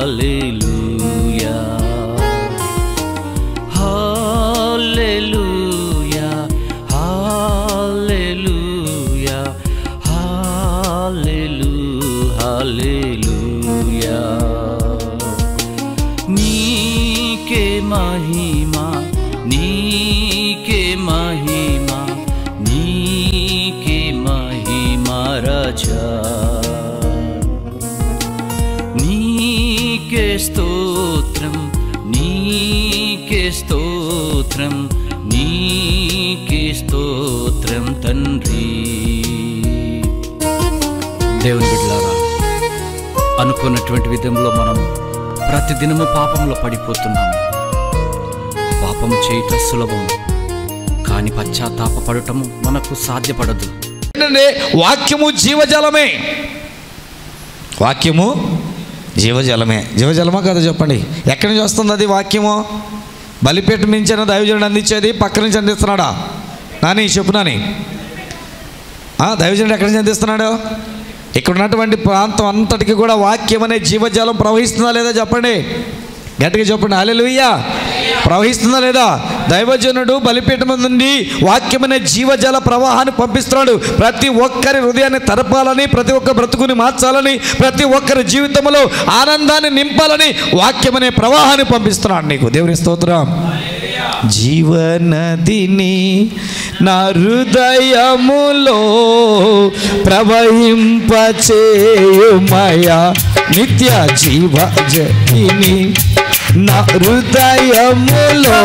హల్లెలూయా హల్లెలూయా హల్లెలూయా హల్లెలూ హల్లెలూయా నీకే మహిమా నీకే మహిమా నీకే మహిమా రాజా నీకే స్తోత్రం నీకే స్తోత్రం నీకే స్తోత్రం తండ్రి దేవుని బిడ్డలారా అనుకున్నటువంటి విధంలో మనం ప్రతిదినము పాపంలో పడిపోతున్నాము పాపం చేయట సులభం కానీ పశ్చాత్తాపడటము మనకు సాధ్యపడదు ఏంటంటే వాక్యము జీవజలమే వాక్యము జీవజలమే జీవజలమా కదా చెప్పండి ఎక్కడి నుంచి వస్తుంది అది వాక్యము బలిపేట నుంచి అయినా దైవజనుడు అందించేది పక్క నుంచి అందిస్తున్నాడా నాని చెప్పు నాని ఆ, దైవజనుడు ఎక్కడి నుంచి అందిస్తున్నాడు ఇక్కడ ఉన్నటువంటి ప్రాంతం అంతటికి కూడా వాక్యం అనే జీవజలం ప్రవహిస్తుందా లేదా చెప్పండి గట్టిగా చెప్పండి అలెలుయ్యా ప్రవహిస్తుందా లేదా దైవజనుడు బలిపీఠం నుండి వాక్యం అనే జీవజల ప్రవాహాన్ని పంపిస్తున్నాడు ప్రతి ఒక్కరి హృదయాన్ని తరపాలని ప్రతి ఒక్క బ్రతుకుని మార్చాలని ప్రతి ఒక్కరి జీవితంలో ఆనందాన్ని నింపాలని వాక్యం అనే ప్రవాహాన్ని పంపిస్తున్నాడు నీకు దేవుని స్తోత్రం జీవనదిని నా హృదయములో ప్రవహింపచేయుమయ నిత్య జీవ జని నా హృదయములో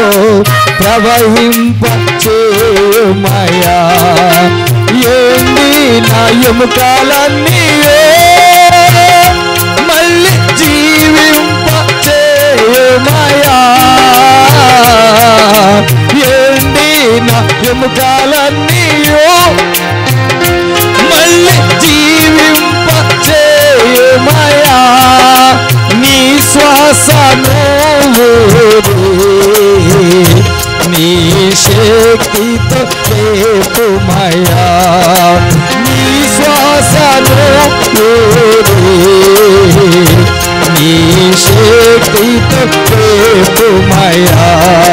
ప్రవహింపచేయుమయ ఏంది నా ఎముకాలన్నీ మళ్ళీ జీవింపచేయుమయా ఏంది నా ఎముకాలన్నీయో మళ్ళీ జీవింపచేయుమయా నీ శ్వాసను నీ శక్తితో రేపుమయా నీ శ్వాసను నీ శక్తితో రేపుమయా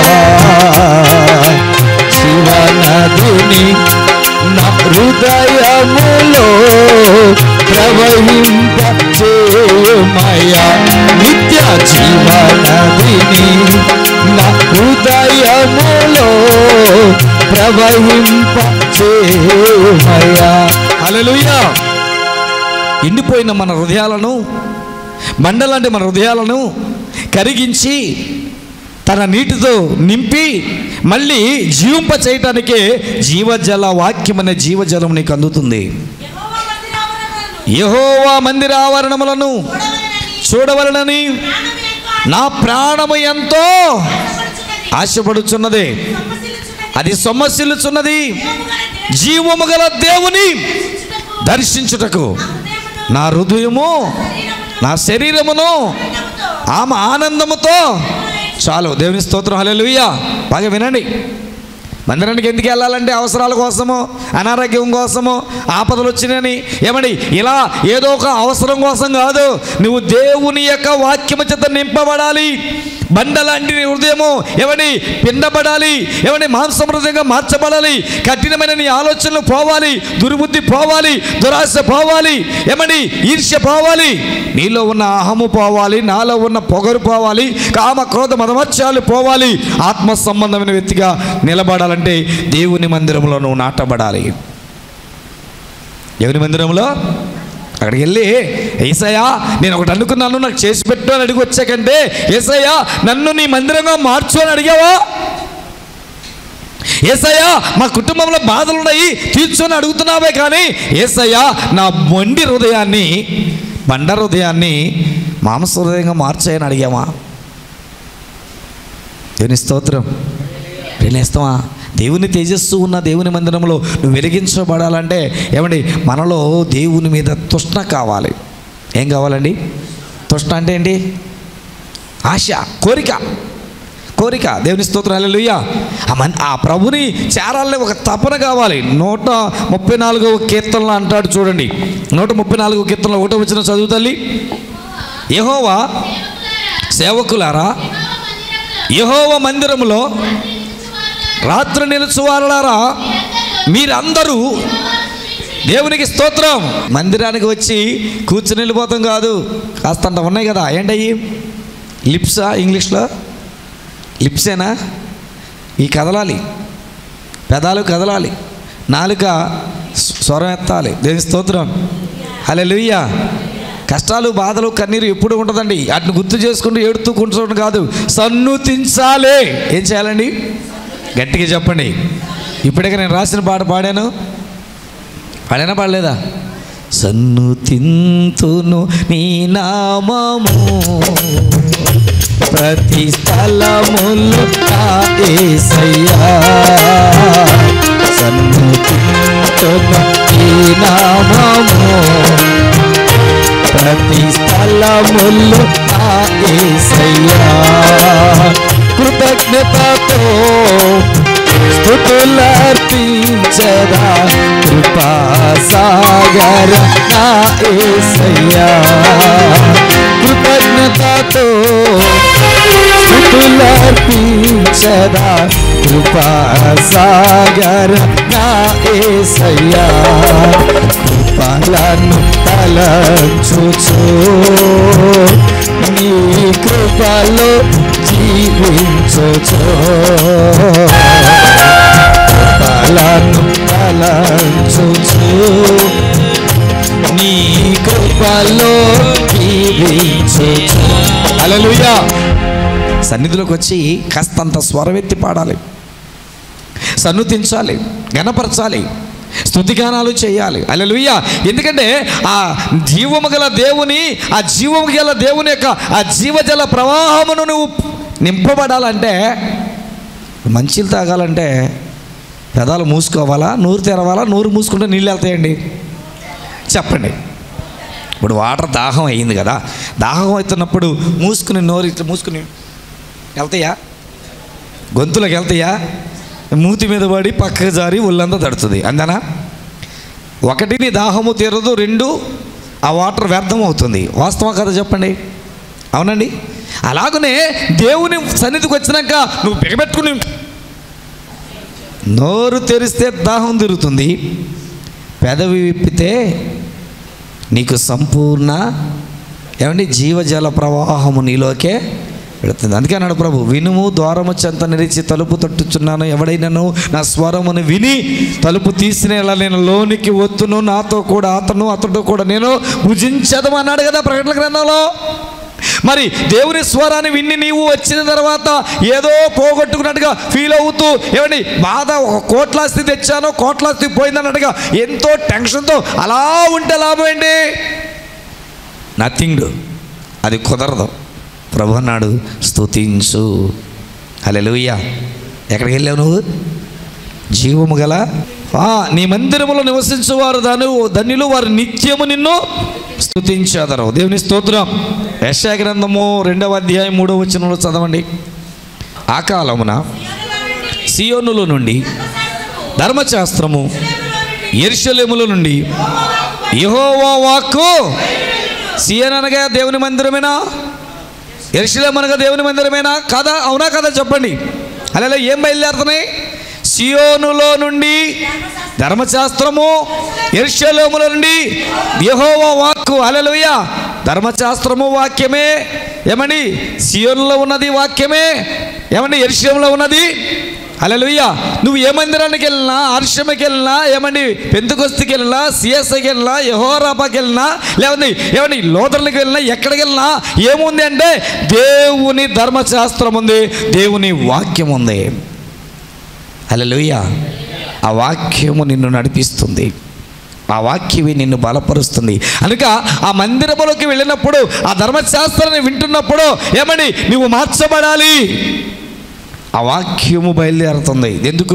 శివనదుని నా హృదయములో ప్రవహింప చేయమయా నిత్య జీవనదిని నా హృదయములో ప్రవహింప చేయమయా హల్లెలూయా ఎండిపోయిన మన హృదయాలను మండలాంటి మన హృదయాలను కరిగించి తన నీటితో నింపి మళ్ళీ జీవింప చేయటానికే జీవజల వాక్యం అనే జీవజలం నీకు అందుతుంది యహోవా మందిర ఆవరణములను చూడవలనని నా ప్రాణము ఎంతో ఆశపడుచున్నది అది సొమ్మసిల్లుచున్నది జీవము గల దేవుని దర్శించుటకు నా హృదయము నా శరీరమును ఆమె ఆనందముతో చాలు దేవుని స్తోత్రం హల్లెలూయా బాగా వినండి మందిరానికి ఎందుకు వెళ్ళాలంటే అవసరాల కోసమో అనారోగ్యం కోసమో ఆపదలు వచ్చినాయని ఏమండి ఇలా ఏదో ఒక అవసరం కోసం కాదు నువ్వు దేవుని యొక్క వాక్యము చేత నింపబడాలి బండలాంటి నీ హృదయము ఏమని పిండబడాలి ఏమని మాంసం హృదయంగా మార్చబడాలి కఠినమైన నీ ఆలోచనలు పోవాలి దుర్బుద్ధి పోవాలి దురాశ పోవాలి ఏమని ఈర్ష్య పోవాలి నీలో ఉన్న అహము పోవాలి నాలో ఉన్న పొగరు పోవాలి కామ క్రోధ మదమత్యాలు పోవాలి ఆత్మ సంబంధమైన వ్యక్తిగా నిలబడాలంటే దేవుని మందిరంలో నువ్వు నాటబడాలి దేవుని మందిరంలో అక్కడికి వెళ్ళి ఏసయ్యా నేను ఒకటి అనుకున్నాను నాకు చేసి పెట్టు అని అడిగి వచ్చాకంటే ఏసయ్యా నన్ను నీ మందిరంగా మార్చు అని అడిగావా ఏసయ్యా మా కుటుంబంలో బాధలు ఉన్నాయి తీర్చొని అడుగుతున్నావే కానీ ఏసయ్యా నా మొండి హృదయాన్ని బండ హృదయాన్ని మాంస హృదయంగా మార్చాయని అడిగామా దేవుని స్తోత్రం వెళ్ళేస్తావా దేవుని తేజస్సు ఉన్న దేవుని మందిరంలో నువ్వు వెలిగించబడాలంటే ఏమండి మనలో దేవుని మీద తృష్ణ కావాలి ఏం కావాలండి తృష్ణ అంటే ఏంటి ఆశ కోరిక కోరిక దేవుని స్తోత్రం హల్లెలూయా ఆ మన్ ఆ ప్రభుని చేరాలని ఒక తపన కావాలి నూట ముప్పై నాలుగవ కీర్తనలో అంటాడు చూడండి నూట ముప్పై నాలుగవ కీర్తనలో ఒకటో వచ్చిన చదువు తల్లి యహోవా సేవకులారా యహోవ మందిరములో రాత్రి నిలుచువారలారా మీరందరూ దేవునికి స్తోత్రం మందిరానికి వచ్చి కూర్చుని వెళ్ళిపోతాం కాదు కాస్తంట ఉన్నాయి కదా ఏంటయ్యి లిప్సా ఇంగ్లీష్లో లిప్సేనా ఈ కదలాలి పెదాలు కదలాలి నాలుక స్వ- స్వరం ఎత్తాలి దేని స్తోత్రం హలే కష్టాలు బాధలు కన్నీరు ఎప్పుడు ఉంటుందండి వాటిని గుర్తు చేసుకుంటూ ఏడుతూ కూర్చోవడం కాదు సన్నుతించాలే ఏం చేయాలండి గట్టిగా చెప్పండి ఇప్పటికే నేను రాసిన పాట పాడాను పాడానా పాడలేదా సన్నుతింతును నీ నామము ప్రతి స్థలములు నా యేసయ్యా సన్నుతింతును నీ నామము ప్రతి స్థలములు నా యేసయ్యా కృతజ్ఞతతో స్థుతులర్పించదా కృపా సాగర నా యేసయ్యా కృతజ్ఞతతో స్థుతులర్పించదా కృపా సాగర నా యేసయ్యా కృపలను తలంచుచు నీ కృపలో జీవించుచు కృపలను తలంచుచు నీ కృపలో జీవించుచు హల్లెలూయా సన్నిధిలోకి వచ్చి కాస్తంత స్వరమెత్తి పాడాలి సన్నుతించాలి గణపరచాలి స్థుతిగానాలు చేయాలి అల్లెలుయ్య ఎందుకంటే ఆ జీవము గల దేవుని ఆ జీవము గల దేవుని యొక్క ఆ జీవజల ప్రవాహమును నువ్వు నింపబడాలంటే మంచిలు తాగాలంటే పెదాలు మూసుకోవాలా నూరు తెరవాలా నూరు మూసుకుంటే నీళ్ళు వెళ్తాయండి చెప్పండి ఇప్పుడు వాటర్ దాహం అయ్యింది కదా దాహం అవుతున్నప్పుడు మూసుకుని నోరు ఇట్లా మూసుకుని వెళ్తాయా గొంతులోకి వెళ్తాయా మూతి మీద పడి పక్కకు జారి ఒళ్ళంతా తడుతుంది అంతేనా ఒకటి నీ దాహము తీరదు రెండు ఆ వాటర్ వ్యర్థం అవుతుంది వాస్తవం కదా చెప్పండి అవునండి అలాగనే దేవుని సన్నిధికి వచ్చినాక నువ్వు బిగబెట్టుకుని నోరు తెరిస్తే దాహం తిరుగుతుంది పెదవి విప్పితే నీకు సంపూర్ణ ఏమండి జీవజల ప్రవాహము నీలోకే వెళుతుంది అందుకే అన్నాడు ప్రభు వినుము ద్వారము చెంత నిలిచి తలుపు తట్టుచున్నాను ఎవడైనాను నా స్వరమును విని తలుపు తీసిన ఇలా నేను లోనికి వత్తును నాతో కూడా అతను అతడు కూడా నేను భుజించదం అన్నాడు కదా ప్రకటన గ్రంథంలో మరి దేవుని స్వరాన్ని విన్ని నీవు వచ్చిన తర్వాత ఏదో పోగొట్టుకున్నట్టుగా ఫీల్ అవుతూ ఏమండి బాధ ఒక కోట్లాస్తి తెచ్చాను కోట్లాస్తి పోయిందన్నట్టుగా ఎంతో టెన్షన్తో అలా ఉంటే లాభం ఏంటి నథింగ్ అది కుదరదు ప్రభు అన్నాడు స్తుతించు హల్లెలూయా ఎక్కడికి వెళ్ళావు నువ్వు జీవము గల ఆ, నీ మందిరములో నివసించువారు దాని ధన్యులు వారు నిత్యము నిన్ను స్తుతించాదరు దేవుని స్తోత్రం యశా గ్రంథము రెండవ అధ్యాయం మూడవ వచనంలో చదవండి ఆ కాలమున సియోనులో నుండి ధర్మశాస్త్రము ఎరుషలేముల నుండి యెహోవా వాక్కు సియన్ అనగా దేవుని మందిరమేనా ఎరుషలేం అనగా దేవుని మందిరమేనా కాదా అవునా కదా చెప్పండి అలా ఏం బయలుదేరుతున్నాయి సియోనులో నుండి ధర్మశాస్త్రము ఎరుషలేముల నుండి యెహోవా వాక్కు అలలుయ ధర్మశాస్త్రము వాక్యమే ఏమండి సియోనులో ఉన్నది వాక్యమే ఏమండి ఎరుషలేములో ఉన్నది అలలుయ్య నువ్వు ఏ మందిరానికి వెళ్ళినా హర్షమకి వెళ్ళినా ఏమండి పెంతుకొస్తికి వెళ్ళినా సిఎస్ఐకి వెళ్ళినా యహోరాపాకి వెళ్ళినా లేదండి ఏమండి లోదర్లకు వెళ్ళినా ఎక్కడికి వెళ్ళినా ఏముంది అంటే దేవుని ధర్మశాస్త్రం ఉంది దేవుని వాక్యం ఉంది అలలుయ్య ఆ వాక్యము నిన్ను నడిపిస్తుంది ఆ వాక్యమే నిన్ను బలపరుస్తుంది కనుక ఆ మందిరములోకి వెళ్ళినప్పుడు ఆ ధర్మశాస్త్రాన్ని వింటున్నప్పుడు ఏమని నువ్వు మార్చబడాలి ఆ వాక్యము బయలుదేరుతుంది ఎందుకు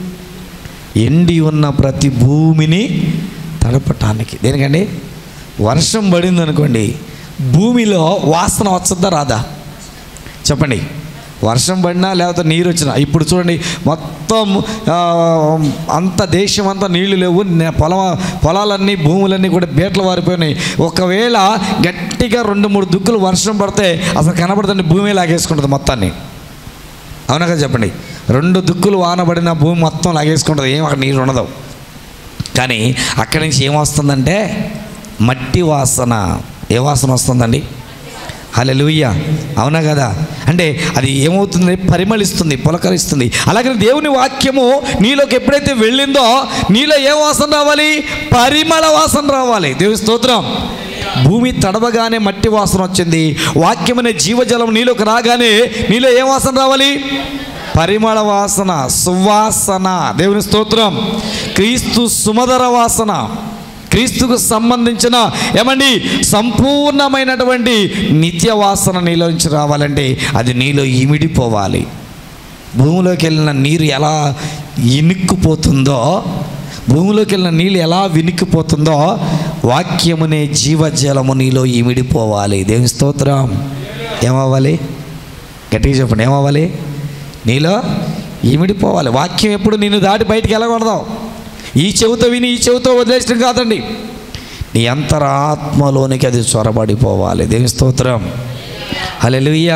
ఎండి ఉన్న ప్రతి భూమిని తడపటానికి దేనికండి వర్షం పడింది అనుకోండి భూమిలో వాసన వచ్చద్దా రాదా చెప్పండి వర్షం పడినా లేకపోతే నీరు వచ్చినా ఇప్పుడు చూడండి మొత్తం ఆ, అంత దేశం అంతా నీళ్లు లేవు నే- పొల పొలాలన్నీ భూములన్నీ కూడా బేట్లు వారిపోయినాయి ఒకవేళ గట్టిగా రెండు మూడు దుక్కులు వర్షం పడితే అసలు కనబడుతుంది భూమి లాగేసుకుంటుంది మొత్తాన్ని అవునా కదా చెప్పండి రెండు దుక్కులు వాన పడిన భూమి మొత్తం లాగేసుకుంటుంది ఏం అక్కడ నీరు ఉండదు కానీ అక్కడి నుంచి ఏం వస్తుందంటే మట్టి వాసన ఏ వాసన వస్తుందండి హల్లెలూయా అవునా కదా అంటే అది ఏమవుతుంది పరిమళిస్తుంది పులకరిస్తుంది అలాగే దేవుని వాక్యము నీలోకి ఎప్పుడైతే వెళ్ళిందో నీలో ఏ వాసన రావాలి పరిమళ వాసన రావాలి దేవుని స్తోత్రం భూమి తడవగానే మట్టి వాసన వచ్చింది వాక్యం అనే జీవజలం నీలోకి రాగానే నీలో ఏ వాసన రావాలి పరిమళ వాసన సువాసన దేవుని స్తోత్రం క్రీస్తు సుమధర వాసన క్రీస్తుకు సంబంధించిన ఏమండి సంపూర్ణమైనటువంటి నిత్య వాసన నీలో నుంచి రావాలంటే అది నీలో ఇమిడిపోవాలి భూమిలోకి వెళ్ళిన నీరు ఎలా ఇనుక్కుపోతుందో భూమిలోకి వెళ్ళిన నీళ్ళు ఎలా వినిక్కిపోతుందో వాక్యమునే జీవజలము నీలో ఇమిడిపోవాలి దేవుని స్తోత్రం ఏమవ్వాలి గట్టిగా చెప్పండి ఏమవ్వాలి నీలో ఇమిడిపోవాలి వాక్యం ఎప్పుడు నిన్ను దాటి బయటికి వెళ్ళకూడదు ఈ చెవితో విని ఈ చెవితో వదిలేసడం కాదండి నీ అంతరాత్మలోనికి అది చొరబడిపోవాలి దేవి స్తోత్రం హల్లెలూయా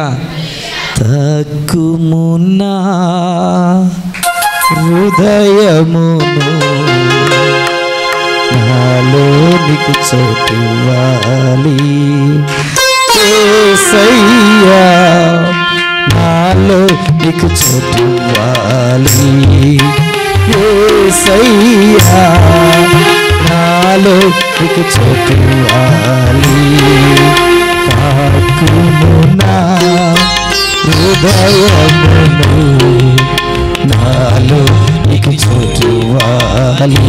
తక్కుమున్నా హృదయమును నాలోనికి చోటివ్వాలి ఏసయ్యా నాలో నీకు చోటివ్వాలి ఏసయ్యా నాలో నీకు చోటివ్వాలి తాకుమునా హృదయమును నాలో నీకు చోటివ్వాలి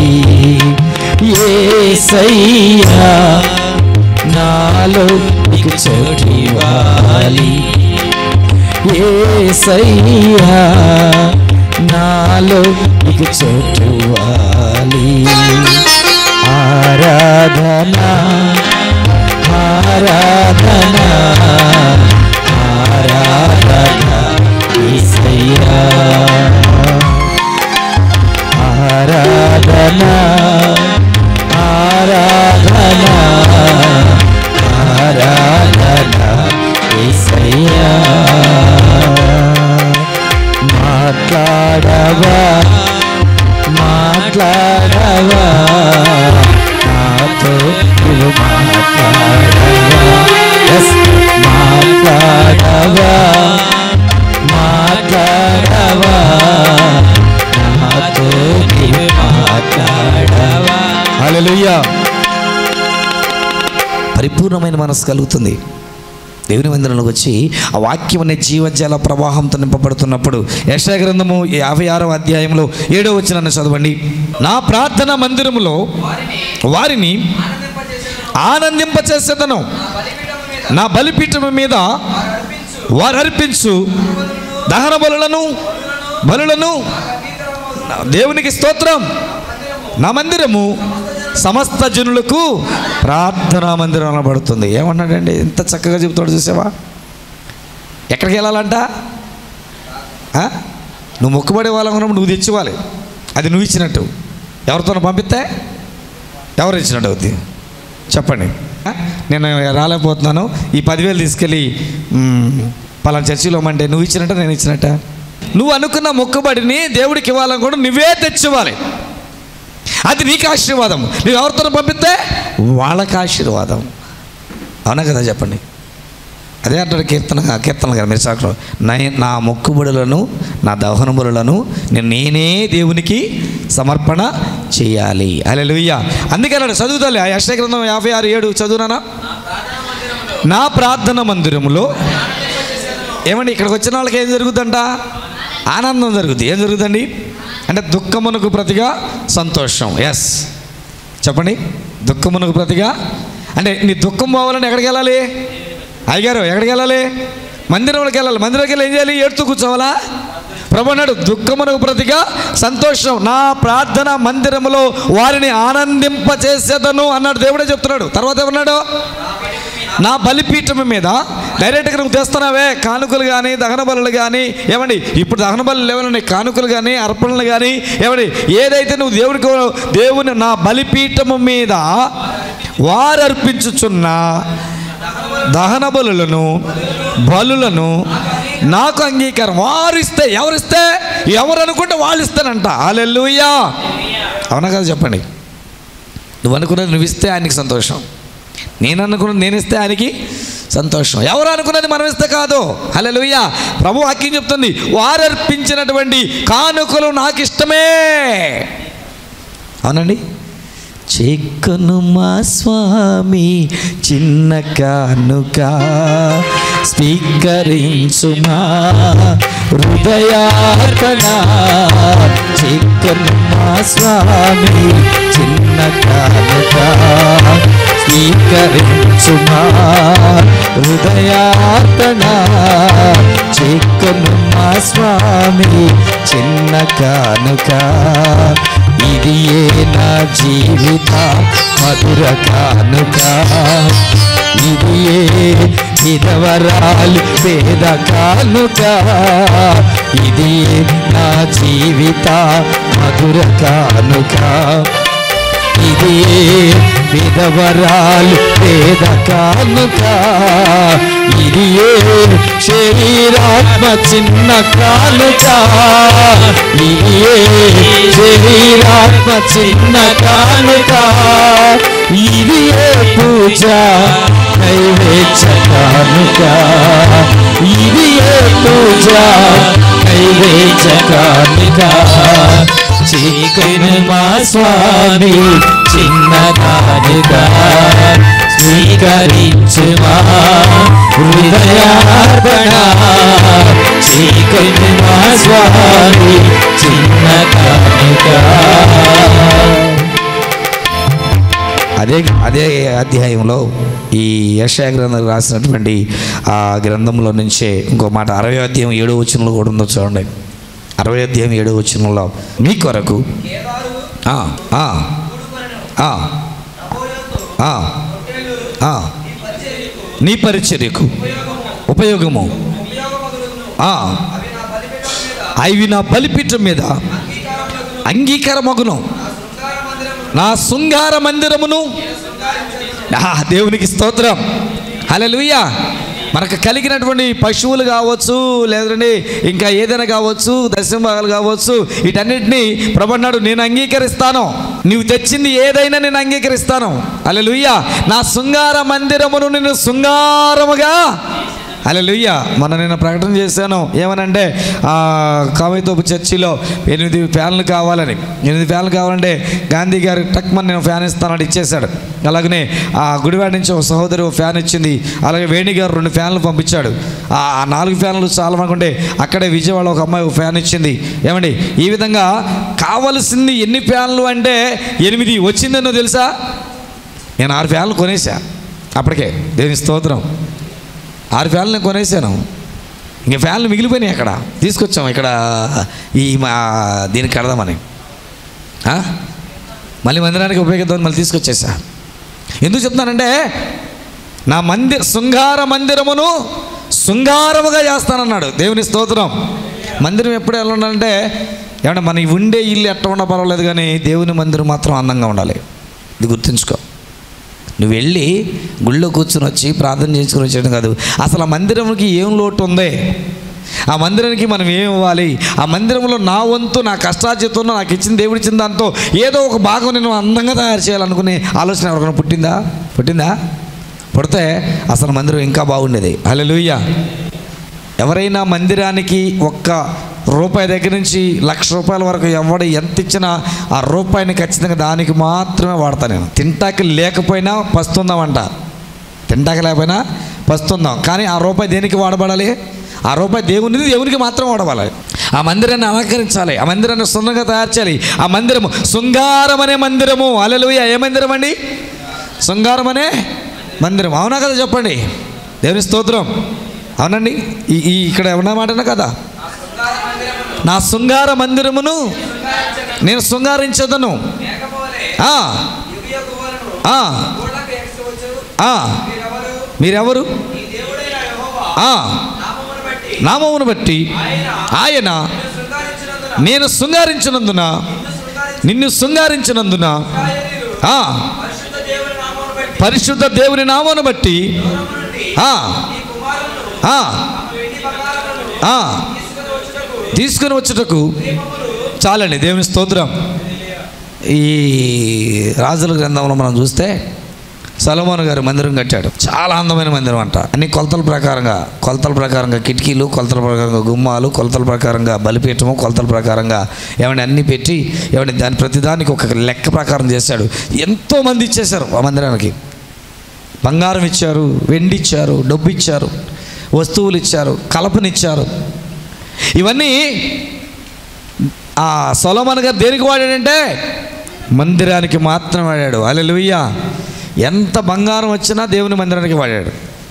ఏసయ్యా నాలో నీకు చోటివ్వాలి ఏసయ్యా నాలో నీకు చోటివ్వాలి ఆరాధన ఆరాధన ఆరాధన ఏసయ్యా ఆరాధన ఆరాధన ఆరాధన ఏసయ్యా మాట్లాడవా మాట్లాడవా నాతో నువ్వు మాట్లాడవా Yes, మాట్లాడవా మాట్లాడవా నాతో నీవు మాట్లాడవా హల్లెలూయా పరిపూర్ణమైన మనసు కలుగుతుంది దేవుని మందిరంలోకి వచ్చి ఆ వాక్యం అనే జీవజల ప్రవాహంతో నింపబడుతున్నప్పుడు యశా గ్రంథము యాభై ఆరవ అధ్యాయంలో ఏడో వచ్చిన చదవండి నా ప్రార్థన మందిరములో వారిని ఆనందింపచేసేదను నా బలిపీఠం మీద వారు అర్పించు దహన బలులను బలులను నా దేవునికి స్తోత్రం నా మందిరము సమస్త జనులకు ప్రార్థనా మందిరం అనబడుతుంది ఏమన్నాడండి ఎంత చక్కగా చెబుతాడు చూసావా ఎక్కడికి వెళ్ళాలంట ఆ? నువ్వు మొక్కుబడే వాళ్ళనుకున్నప్పుడు నువ్వు తెచ్చివ్వాలి అది నువ్వు ఇచ్చినట్టు ఎవరితో పంపిస్తే ఎవరు ఇచ్చినట్టు అవుద్ది చెప్పండి ఆ? నేను రాలేకపోతున్నాను ఈ పదివేలు తీసుకెళ్ళి మ్, పలానా చర్చిలో ఇవ్వమంటే నువ్వు ఇచ్చినట్ట నేను ఇచ్చినట్ట నువ్వు అనుకున్న మొక్కుబడిని దేవుడికి ఇవ్వాలనుకుంటే నువ్వే తెచ్చివ్వాలి అది నీకు ఆశీర్వాదం నువ్వు ఎవరితో పంపిస్తే వాళ్ళకి ఆశీర్వాదం అవునా కదా చెప్పండి అదే అంటాడు కీర్తన కీర్తన గారు మీరు సాక్షి నా నా మొక్కుబడులను నా దహన బలులను నేను నేనే దేవునికి సమర్పణ చేయాలి అలెలుయ్య అందుకే అన్నాడు చదువుతాలే ఆ యశ్వ గ్రంథం యాభై ఆరు ఏడు చదువునానా నా ప్రార్థన మందిరములో ఏమండి ఇక్కడికి వచ్చిన వాళ్ళకి ఏం జరుగుతుందంట ఆనందం జరుగుతుంది ఏం జరుగుతుంది అంటే దుఃఖమునకు ప్రతిగా సంతోషం ఎస్ చెప్పండి దుఃఖమునకు ప్రతిగా అంటే నీ దుఃఖం పోవాలంటే ఎక్కడికి వెళ్ళాలి అయ్యగారు ఎక్కడికి వెళ్ళాలి మందిరంలోకి వెళ్ళాలి మందిరంకి వెళ్ళి ఏం చేయాలి ఏడుతూ కూర్చోవాలా ప్రభు అన్నాడు దుఃఖమునకు ప్రతిగా సంతోషం నా ప్రార్థన మందిరములో వారిని ఆనందింపచేసేదను అన్నాడు దేవుడే చెప్తున్నాడు తర్వాత ఏమన్నాడు నా బలిపీఠం మీద డైరెక్ట్గా నువ్వు తెస్తున్నావే కానుకలు కానీ దహన బలులు కానీ ఏమండి ఇప్పుడు దహన బలు లేవని కానుకలు కానీ అర్పణలు కానీ ఏమండి ఏదైతే నువ్వు దేవుడికి దేవుని నా బలిపీఠము మీద వారు అర్పించుచున్న దహన బలులను బలులను నాకు అంగీకారం వారు ఇస్తే ఎవరిస్తే ఎవరు అనుకుంటే వాళ్ళు ఇస్తానంట అలెల్లుయ్యా అవునా కదా చెప్పండి నువ్వు అనుకున్నది నువ్వు ఇస్తే ఆయనకి సంతోషం నేను అనుకున్నది నేను ఇస్తే ఆయనకి సంతోషం ఎవరు అనుకున్నది మనం ఇస్తే కాదు హల్లెలూయా ప్రభు వాక్యం చెప్తుంది వారు అర్పించినటువంటి కానుకలు నాకు ఇష్టమే అవునండి చిక్కును మా స్వామి చిన్న కానుక స్వీకరించుమా హృదయార్పణ చిక్కును మా స్వామి చిన్న కానుక స్వీకరించుమా హృదయార్పణ చిక్కును మా స్వామి చిన్న కానుక ఇది ఏ నా జీవిత మధుర కానుక ఇది ఏ విధవరాలు పేద కానుక ఇది ఏ నా జీవిత మధుర కానుక ఇది ఏ విధవరాలు పేద కానుక ఇది ఏ శరీరాత్మ చిన్న కానుక ఇది ఏ శరీరాత్మ చిన్న కానుక ఇది ఏ పూజ నైవేద్య కానుక ఇది ఏ పూజ నైవేద్య కానుక చీకని మా స్వామి చిన్నదానిగా స్వీకరించుమా హృదయార్పణ చీకని మా స్వామి చిన్నదానిగా అదే అదే అధ్యాయంలో ఈ యశా గ్రంథం రాసినటువంటి ఆ గ్రంథంలో నుంచే ఇంకో మాట అరవై అధ్యాయం ఏడో వచనంలో కూడా ఉందో చూడండి అరవై అధ్యాయం ఏడో వచనంలో మీ కొరకు ఆ, ఆ, ఆ, ఆ, ఆ, నీ పరిచర్యకు ఉపయోగము ఆ, అవి నా బలిపీఠం మీద అంగీకారమగును నా శృంగార మందిరమును ఆ, దేవునికి స్తోత్రం హల్లెలూయా మనకు కలిగినటువంటి పశువులు కావచ్చు లేదంటే ఇంకా ఏదైనా కావచ్చు దశభాగాలు కావచ్చు వీటన్నిటిని ప్రభన్నాడు నేను అంగీకరిస్తాను నీవు తెచ్చింది ఏదైనా నేను అంగీకరిస్తాను హల్లెలూయా నా శృంగార మందిరమును నేను శృంగారముగా అలెలుయ్య మొన్న నేను ప్రకటన చేశాను ఏమనంటే ఆ, కామైతోపు చర్చిలో ఎనిమిది ఫ్యాన్లు కావాలని ఎనిమిది ఫ్యాన్లు కావాలంటే గాంధీ గారు టక్మన్ నేను ఫ్యాన్ ఇస్తానని ఇచ్చేశాడు అలాగనే ఆ గుడివాడ నుంచి ఒక సహోదరి ఒక ఫ్యాన్ ఇచ్చింది అలాగే వేణి గారు రెండు ఫ్యాన్లు పంపించాడు ఆ ఆ నాలుగు ఫ్యాన్లు చాలా అనుకుంటే అక్కడే విజయవాడ ఒక అమ్మాయి ఒక ఫ్యాన్ ఇచ్చింది ఏమండి ఈ విధంగా కావలసింది ఎన్ని ఫ్యాన్లు అంటే ఎనిమిది వచ్చిందన్నో తెలుసా నేను ఆరు ఫ్యాన్లు కొనేసా అప్పటికే దేని స్తోత్రం ఆరు ఫ్యాన్లు నేను కొనేసాను ఇంక ఫ్యాన్లు మిగిలిపోయినాయి అక్కడ తీసుకొచ్చాం ఇక్కడ ఈ మా దీనికి కడదామని ఆ? మళ్ళీ మందిరానికి ఉపయోగిద్దామని మళ్ళీ తీసుకొచ్చేసా ఎందుకు చెప్తున్నానంటే నా మందిర శృంగార మందిరమును శృంగారముగా చేస్తానన్నాడు దేవుని స్తోత్రం మందిరం ఎప్పుడు ఎలా ఉండాలంటే ఏమంటే మన ఈ ఉండే ఇల్లు ఎట్ట ఉన్నా పర్వాలేదు కానీ దేవుని మందిరం మాత్రం అందంగా ఉండాలి ఇది గుర్తుంచుకో నువ్వు వెళ్ళి గుళ్ళో కూర్చుని వచ్చి ప్రార్థన చేసుకుని వచ్చేయడం కాదు అసలు ఆ మందిరంకి ఏం లోటు ఉంది ఆ మందిరానికి మనం ఏం ఇవ్వాలి ఆ మందిరంలో నా వంతు నా కష్టార్జితంలో నాకు ఇచ్చిన దేవుడు ఇచ్చిన దాంతో ఏదో ఒక భాగం నేను అందంగా తయారు చేయాలనుకునే ఆలోచన ఎవరికైనా పుట్టిందా పుట్టిందా పుడితే అసలు మందిరం ఇంకా బాగుండేది హల్లెలూయా ఎవరైనా మందిరానికి ఒక్క రూపాయి దగ్గర నుంచి లక్ష రూపాయల వరకు ఎవడు ఎంత ఇచ్చినా ఆ రూపాయిని ఖచ్చితంగా దానికి మాత్రమే వాడతాను నేను తింటాకి లేకపోయినా పస్తుందామంట తింటాక లేకపోయినా పస్తుందాం కానీ ఆ రూపాయి దేనికి వాడబడాలి ఆ రూపాయి దేవునిది దేవునికి మాత్రం వాడబడాలి ఆ మందిరాన్ని అలంకరించాలి ఆ మందిరాన్ని సుందరంగా తయారు చేయాలి ఆ మందిరము శృంగారం అనే మందిరము అలలుయ ఏ మందిరం అండి శృంగారం అనే మందిరం అవునా కదా చెప్పండి దేవుని స్తోత్రం అవునండి ఈ ఈ ఇక్కడ ఉన్న మాటనా కదా నా శృంగార మందిరమును నేను శృంగారించదను ఆ, ఆ, ఆ. మీరెవరు ఆ, నామమును బట్టి నామమును బట్టి ఆయన శృంగారించినందున నేను శృంగారించినందున నిన్ను శృంగారించినందున ఆ, పరిశుద్ధ దేవుని నామమును బట్టి పరిశుద్ధ దేవుని నామమును బట్టి దూరము నుండి ఆ, ఈ కుమారులను ఆ, వెండి బంగారములను ఆ, తీసుకుని వచ్చుటకు తీసుకుని వచ్చుటకు చాలండి దేవుని స్తోత్రం ఈ రాజుల గ్రంథంలో మనం చూస్తే సలమోన్ గారు మందిరం కట్టాడు చాలా అందమైన మందిరం అంట అన్ని కొలతల ప్రకారంగా కొలతల ప్రకారంగా కిటికీలు కొలతల ప్రకారంగా గుమ్మాలు కొలతల ప్రకారంగా బలిపీఠము కొలతల ప్రకారంగా ఏమంటే అన్ని పెట్టి ఏమంటే దాని ప్రతిదానికి ఒక లెక్క ప్రకారం చేశాడు ఎంతో మంది ఇచ్చేశారు ఆ మందిరానికి బంగారం ఇచ్చారు వెండి ఇచ్చారు డబ్బు ఇచ్చారు వస్తువులు ఇచ్చారు కలపనిచ్చారు ఇవన్నీ ఆ సొలమన్ గారు దేనికి వాడాడంటే మందిరానికి మాత్రం వాడాడు అలెలుయ్య ఎంత బంగారం వచ్చినా దేవుని మందిరానికి వాడాడు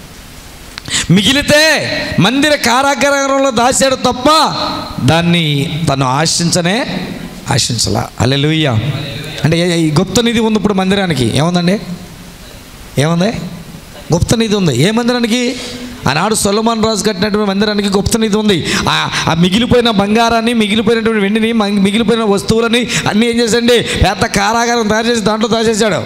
మిగిలితే మందిర కారాగారంలో దాచాడు తప్ప దాన్ని తను ఆశించనే ఆశించలా అలెలుయ్య అంటే ఏ- ఈ గుప్త నిధి ఉంది ఇప్పుడు మందిరానికి ఏముందండి ఏముంది గుప్త నిధి ఉంది ఏ మందిరానికి ఆనాడు సొలమాన్ రాజు కట్టినటువంటి మందిరానికి గుప్త నిధి ఉంది ఆ ఆ మిగిలిపోయిన బంగారాన్ని మిగిలిపోయినటువంటి వెండిని మ- మిగిలిపోయిన వస్తువులని అన్నీ ఏం చేసండి పెద్ద కారాగారం తయారు చేసి దాంట్లో దాచేసాడు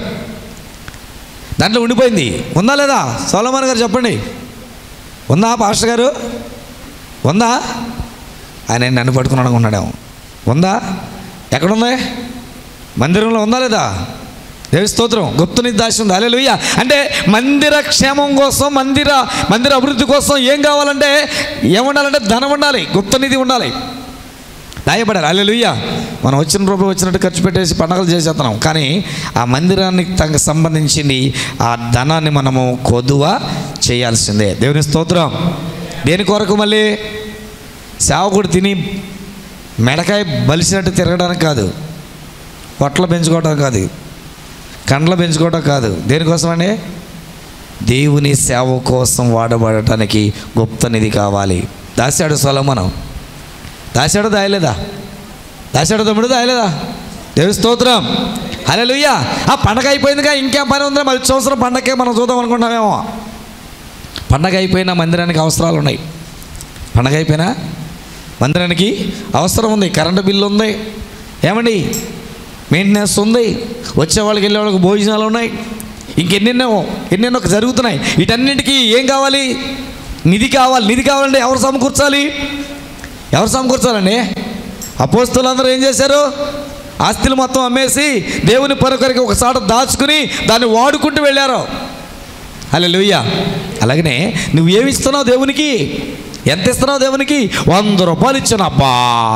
దాంట్లో ఉండిపోయింది ఉందా లేదా సోలమాన్ గారు చెప్పండి ఉందా పాస్టర్ గారు ఉందా ఆయన నన్ను పట్టుకుని అనుకున్నాడేమో ఉందా ఎక్కడుంది మందిరంలో ఉందా లేదా దేవి స్తోత్రం గుప్తుని దాసి ఉంది అలే అంటే మందిర క్షేమం కోసం మందిర మందిర అభివృద్ధి కోసం ఏం కావాలంటే ఏముండాలంటే ధనం ఉండాలి గుప్త నిధి ఉండాలి దాయపడాలి అల్లెలుయ్య మనం వచ్చిన రూపాయలు వచ్చినట్టు ఖర్చు పెట్టేసి పండగలు చేసేస్తున్నాం కానీ ఆ మందిరానికి తనకు సంబంధించింది ఆ ధనాన్ని మనము కొదువ చేయాల్సిందే దేవుని స్తోత్రం దేని కొరకు మళ్ళీ సేవకుడు తిని మెడకాయ బలిసినట్టు తిరగడానికి కాదు పొట్ల పెంచుకోవడం కాదు కండ్ల పెంచుకోవడం కాదు దేనికోసం అండి దేవుని సేవ కోసం వాడబడటానికి గుప్త నిధి కావాలి దాశాడు సొలమనం దాశాడు దాయలేదా దాశాడు తమ్ముడు దాయలేదా దేవి స్తోత్రం హల్లెలూయా ఆ పండగ అయిపోయిందిగా ఇంకేం పని ఉందా మరి సంవత్సరం పండగకే మనం చూద్దాం అనుకుంటామేమో పండగ అయిపోయినా మందిరానికి అవసరాలు ఉన్నాయి పండగ అయిపోయినా మందిరానికి అవసరం ఉంది కరెంటు బిల్లు ఉంది ఏమండి మెయింటెనెన్స్ ఉంది వచ్చే వాళ్ళకి వెళ్ళే వాళ్ళకి భోజనాలు ఉన్నాయి ఇంకెన్నెన్నో ఎన్నెన్నో జరుగుతున్నాయి వీటన్నిటికీ ఏం కావాలి నిధి కావాలి నిధి కావాలంటే ఎవరు సమకూర్చాలి ఎవరు సమకూర్చాలండి అపోస్తులందరూ ఏం చేశారు ఆస్తులు మొత్తం అమ్మేసి దేవుని పరొకరికి ఒక చాట దాచుకుని దాన్ని వాడుకుంటూ వెళ్ళారు అలా లూయ్య అలాగనే నువ్వు ఏమి ఇస్తున్నావు దేవునికి ఎంత ఇస్తున్నావు దేవునికి వంద రూపాయలు ఇచ్చాను అబ్బా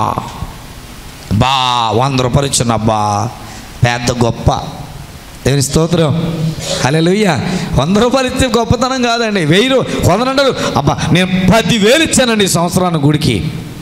బా వంద రూపాయలు ఇచ్చాను అబ్బా పెద్ద గొప్ప దేవుని స్తోత్రం అలా లూయ్య వంద రూపాయలు ఇస్తే గొప్పతనం కాదండి వెయ్యి రూ- కొందరు అంటారు అబ్బా నేను పదివేలు ఇచ్చానండి ఈ సంవత్సరానికి గుడికి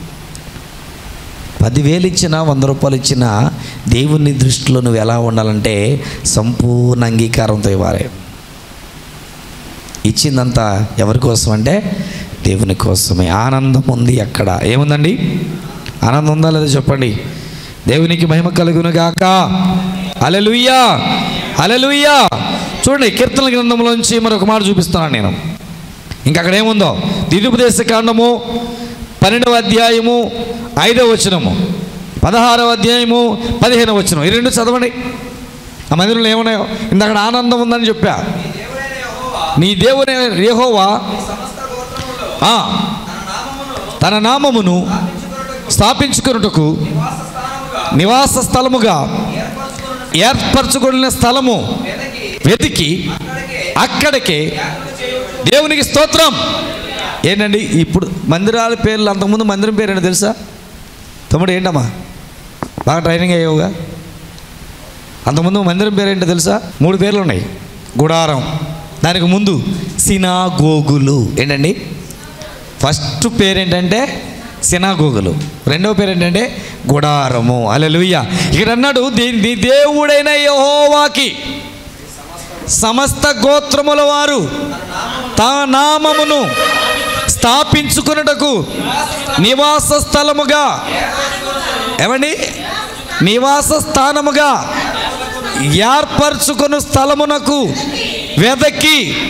పదివేలు ఇచ్చినా వంద రూపాయలు ఇచ్చినా దేవుని దృష్టిలో నువ్వు ఎలా ఉండాలంటే సంపూర్ణ అంగీకారంతో ఇవ్వాలి ఇచ్చిందంతా ఎవరి కోసం అంటే దేవుని కోసమే ఆనందం ఉంది అక్కడ ఏముందండి ఆనందం ఉందా లేదా చెప్పండి దేవునికి మహిమ కలుగును గాక అలలుయ్యా అలలుయ్యా చూడండి కీర్తన గ్రంథంలోంచి మరొక మాట చూపిస్తున్నాను నేను ఇంకా అక్కడ ఏముందో దిదుపదేశ కాండము పన్నెండవ అధ్యాయము ఐదవ వచనము పదహారవ అధ్యాయము పదిహేనవ వచనం ఈ రెండు చదవండి ఆ మందిరంలో ఏమున్నాయో ఇందాక ఆనందం ఉందని చెప్పా దేవుడైన యెహోవా నీ దేవుని యెహోవా సమస్త గోత్రములో ఆ, తన నామమును తన నామమును స్థాపించుకొనుటకు స్థాపించుకున్నట్టుకు నివాస నివాస స్థానముగా స్థలముగా ఏర్పరచుకొనుటకు ఏర్పరచుకున్న స్థలము వెదకి వెతికి అక్కడికే అక్కడికే యాత్రలు చేయవచ్చు దేవునికి స్తోత్రం ఏంటండి ఇప్పుడు మందిరాల పేర్లు అంతకుముందు మందిరం పేరు ఏంటో తెలుసా తమ్ముడు ఏంటమ్మా బాగా ట్రైనింగ్ అయ్యావుగా అంతకుముందు మందిరం పేరు ఏంటో తెలుసా మూడు పేర్లు ఉన్నాయి గుడారం దానికి ముందు సినాగోగులు ఏంటండి ఫస్ట్ పేరు ఏంటంటే సినాగోగులు రెండవ పేరు ఏంటంటే గుడారము అలెలుయ్య ఇక్కడ అన్నాడు దీ- నీ దేవుడైన యెహోవాకి సమస్త గోత్రముల వారు తమ నామమును స్థాపించుకున్నటకు నివాస స్థలముగా ఏమండి నివాస స్థానముగా ఏర్పరచుకుని స్థలమునకు వెదకి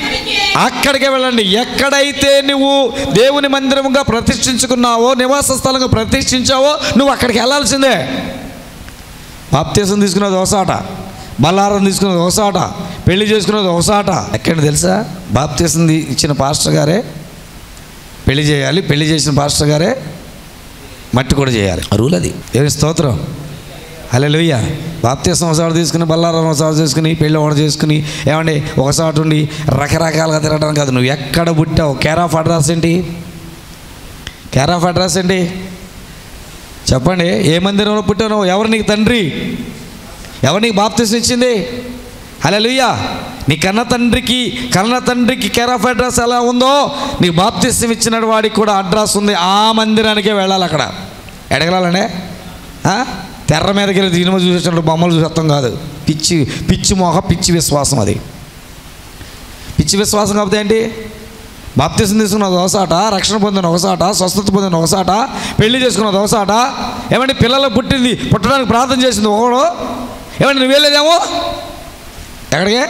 అక్కడికే వెళ్ళండి ఎక్కడైతే నువ్వు దేవుని మందిరముగా ప్రతిష్ఠించుకున్నావో నివాస స్థలంగా ప్రతిష్ఠించావో నువ్వు అక్కడికి వెళ్ళాల్సిందే బాప్తీసం తీసుకున్నది ఒకసాట బల్లారం తీసుకున్నది ఒకసాట పెళ్లి చేసుకున్నది ఒకసాట ఎక్కడ తెలుసా బాప్తీసం తీ- ఇచ్చిన పాస్టర్ గారే పెళ్లి చేయాలి పెళ్లి చేసిన పాస్టర్ గారే మట్టి కూడా చేయాలి రూల్ అది ఏమి స్తోత్రం హలో లోయ్య బాప్తీసం ఒకసారి తీసుకుని బల్లారం ఒకసారి తీసుకుని పెళ్ళి ఒకటి చేసుకుని ఏమండి ఒకసారి ఉండి రకరకాలుగా తిరగడం కాదు నువ్వు ఎక్కడ పుట్టావు కేర్ ఆఫ్ అడ్రస్ ఏంటి కేర్ ఆఫ్ అడ్రస్ ఏంటి చెప్పండి ఏ మందిరంలో పుట్టావు ఎవరు నీకు తండ్రి ఎవరు నీకు బాప్తీసం ఇచ్చింది హలో లుయ్యా నీ కన్న తండ్రికి కన్న తండ్రికి కేర్ ఆఫ్ అడ్రస్ ఎలా ఉందో నీకు బాప్తీసం ఇచ్చిన వాడికి కూడా అడ్రస్ ఉంది ఆ మందిరానికే వెళ్ళాలి అక్కడ ఎడగలాలండే ఆ? తెర్ర మీదకి వెళ్ళి సినిమా చూసేటప్పుడు బొమ్మలు చూసేస్తాం కాదు పిచ్చి పిచ్చి మోహ పిచ్చి విశ్వాసం అది పిచ్చి విశ్వాసం కాకపోతే ఏంటి బాప్తీసం తీసుకున్నది ఒకసాట రక్షణ పొందిన ఒకసాట స్వస్థత పొందిన ఒకసాట పెళ్లి చేసుకున్నది ఒకసాట ఏమంటే పిల్లలు పుట్టింది పుట్టడానికి ప్రార్థన చేసింది ఒకడు ఏమంటే నువ్వు వెళ్ళేదేమో ఎక్కడికే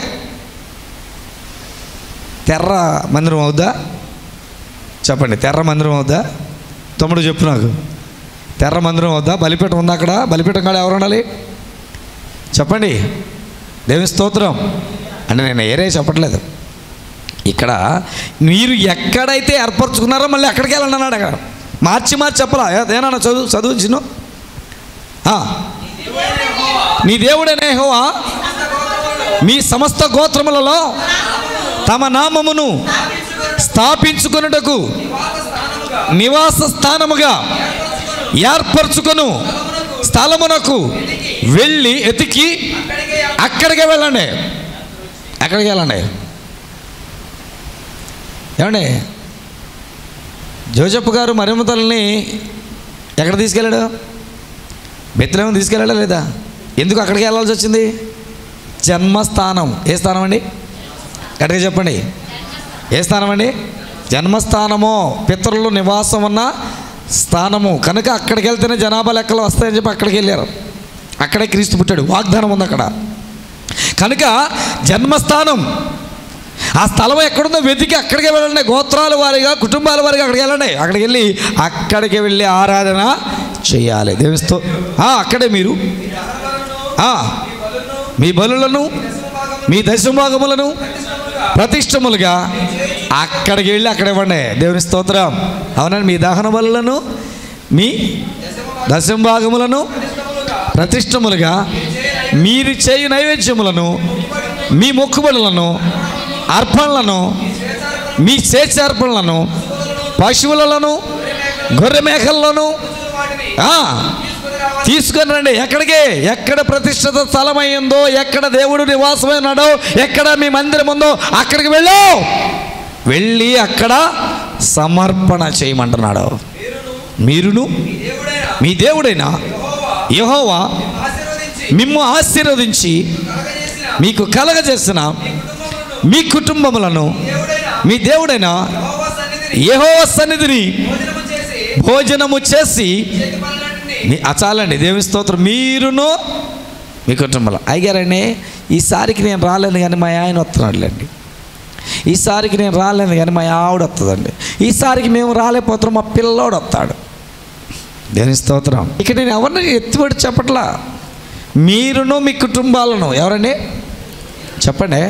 తెర్ర మందిరం అవుద్దా చెప్పండి తెర్ర మందిరం అవుద్దా తమ్ముడు చెప్పు నాకు తెర్ర మందిరం అవుద్దా బలిపీఠం ఉందా అక్కడ బలిపీఠం కాడ ఎవరు ఉండాలి చెప్పండి దేవి స్తోత్రం అంటే నేను ఏరే చెప్పట్లేదు ఇక్కడ మీరు ఎక్కడైతే ఏర్పరచుకున్నారో మళ్ళీ అక్కడికి వెళ్ళండి అన్నాడు అక్కడ మార్చి మార్చి చెప్పలా ఏ- ఏనన్నా చదువు చదువు చిన్ను ఆ. నీ దేవుడనే హోవా మీ సమస్త గోత్రములలో తమ నామమును స్థాపించుకొనుటకు నివాస స్థానముగా ఏర్పరచుకొను స్థలమునకు వెళ్ళి ఎతికి అక్కడికే వెళ్ళండి అక్కడికి వెళ్ళండి ఏమండి జోజప్ప గారు మరిమ్మ తల్లిని ఎక్కడ తీసుకెళ్ళాడు బెత్తలేమో తీసుకెళ్ళాడా లేదా ఎందుకు అక్కడికి వెళ్ళాల్సి వచ్చింది జన్మస్థానం ఏ స్థానం అండి గట్టిగా చెప్పండి ఏ స్థానం అండి జన్మస్థానము పితరులు నివాసం ఉన్న స్థానము కనుక అక్కడికి వెళ్తేనే జనాభా లెక్కలు వస్తాయని చెప్పి అక్కడికి వెళ్ళారు అక్కడే క్రీస్తు పుట్టాడు వాగ్దానం ఉంది అక్కడ కనుక జన్మస్థానం ఆ స్థలం ఎక్కడుందో వెతికి అక్కడికి వెళ్ళండి గోత్రాల వారిగా కుటుంబాల వారిగా అక్కడికి వెళ్ళండి అక్కడికి వెళ్ళి అక్కడికి వెళ్ళి ఆరాధన చేయాలి దేవిస్తూ అక్కడే మీరు ఆ, మీ బలులను మీ దశభాగములను ప్రతిష్టములుగా అక్కడికి వెళ్ళి అక్కడ ఇవ్వండి దేవుని స్తోత్రం అవునండి మీ దహన బలులను మీ దశభాగములను ప్రతిష్టములుగా మీరు చేయు నైవేద్యములను మీ మొక్కుబడులను అర్పణలను మీ చేర్పణలను పశువులను గొర్రె మేకలను ఆ, తీసుకొని రండి ఎక్కడికి ఎక్కడ ప్రతిష్ఠిత స్థలమైందో ఎక్కడ దేవుడు నివాసమైనాడో ఎక్కడ మీ మందిరం ఉందో అక్కడికి వెళ్ళు వెళ్ళి అక్కడ సమర్పణ చేయమంటున్నాడు మీరును మీ దేవుడైన యెహోవా మిమ్ము ఆశీర్వదించి మీకు కలగజేసిన మీ కుటుంబములను మీ దేవుడైన యెహోవ సన్నిధిని భోజనము చేసి మీ ఆ చాలండి దేవుని స్తోత్రం మీరును మీ కుటుంబంలో అయ్యారండి ఈసారికి నేను రాలేను కానీ మా ఆయన వస్తున్నాడులేండి ఈసారికి నేను రాలేను కానీ మా ఆవిడ వస్తుందండి ఈసారికి మేము రాలేకపోతున్నాం మా పిల్లోడు వస్తాడు దేవుని స్తోత్రం ఇక్కడ నేను ఎవరిని ఎత్తిపడి చెప్పట్లా మీరును మీ కుటుంబాలను ఎవరండి చెప్పండి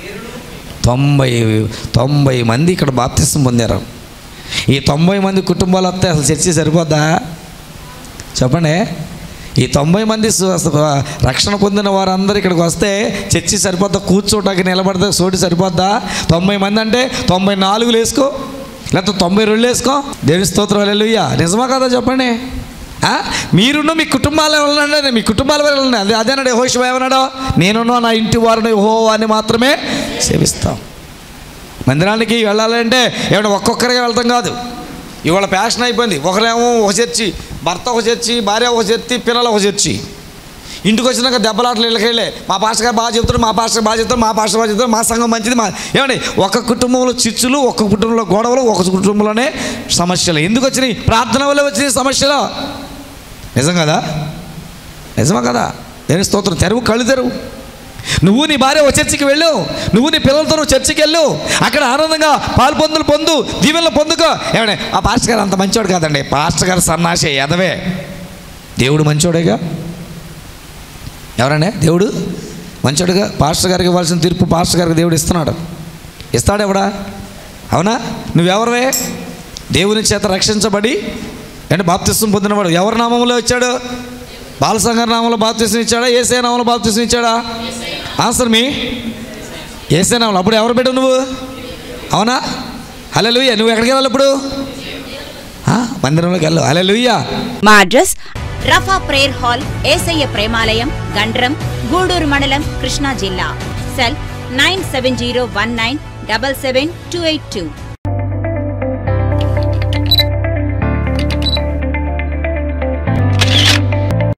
తొంభై తొంభై మంది ఇక్కడ బాప్తిసం పొందారు ఈ తొంభై మంది కుటుంబాలు వస్తే అసలు చర్చి సరిపోద్దా చెప్పండి ఈ తొంభై మంది సు- అసలు రక్షణ పొందిన వారందరూ ఇక్కడికి వస్తే చర్చి సరిపోద్దా కూర్చోటానికి నిలబడితే చోటు సరిపోద్దా తొంభై మంది అంటే తొంభై నాలుగులు వేసుకో లేకపోతే తొంభై రెండు వేసుకో దేవి స్తోత్రం వెళ్ళుయ్యా నిజమా కదా చెప్పండి ఆ? మీరును మీ కుటుంబాలు వెళ్ళండి మీ కుటుంబాల వెళ్ళండి అదే అదేనాడు యెహోషువ ఏమన్నాడు నేనును నా ఇంటి వారిని హో అని మాత్రమే సేవిస్తాం మందిరానికి వెళ్ళాలంటే ఏమైనా ఒక్కొక్కరిగా వెళ్తాం కాదు ఇవాళ ప్యాషన్ అయిపోయింది ఒకరేమో ఒక చర్చి భర్త ఒక చర్చి భార్య ఒక చర్చి పిల్లలు ఒక చర్చి ఇంటికి వచ్చినాక దెబ్బలాటలు ఇళ్ళకెళ్ళే మా పాస్టర్ గారు బాగా చెప్తారు మా పాస్టర్ బాగా చెప్తారు మా పాస్టర్ బాగా చెప్తారు మా సంఘం మంచిది మా ఏమండి ఒక కుటుంబంలో చిచ్చులు ఒక కుటుంబంలో గొడవలు ఒక కుటుంబంలోనే సమస్యలు ఎందుకు వచ్చినాయి ప్రార్థన వల్ల వచ్చినాయి సమస్యలు నిజం కదా నిజమా కదా దేని స్తోత్రం తెరువు కళ్ళు తెరువు నువ్వు నీ భార్య ఓ చర్చికి వెళ్ళు నువ్వు నీ పిల్లలతో నువ్వు చర్చికి వెళ్ళు అక్కడ ఆనందంగా పాలు పొందులు పొందు దీవెనలు పొందుకో ఏమంటే ఆ పాస్టర్ గారు అంత మంచోడు కాదండి పాస్టర్ గారు సన్నాసే ఎదవే దేవుడు మంచోడేగా ఎవరండి దేవుడు మంచోడుగా పాస్టర్ గారికి ఇవ్వాల్సిన తీర్పు పాస్టర్ గారికి దేవుడు ఇస్తున్నాడు ఇస్తాడు ఎవడా అవునా నువ్వెవరవే దేవుని చేత రక్షించబడి అంటే బాప్తిస్తం పొందినవాడు ఎవరి నామంలో వచ్చాడు బాలసంగారి నామంలో బాప్తిస్తం ఇచ్చాడా ఏసే నామంలో బాప్తిస్తం ఇచ్చాడా ఆన్సర్ మీ ఏసే నామంలో అప్పుడు ఎవరు పెట్టు నువ్వు అవునా హలో నువ్వు ఎక్కడికి వెళ్ళాలి ఇప్పుడు ఆ, మందిరంలోకి వెళ్ళు హలో మా address Rapha prayer hall Yesayya Premalayam Gandram Guduru మండలం కృష్ణా జిల్లా cell nine seven zero one nine double seven two eight two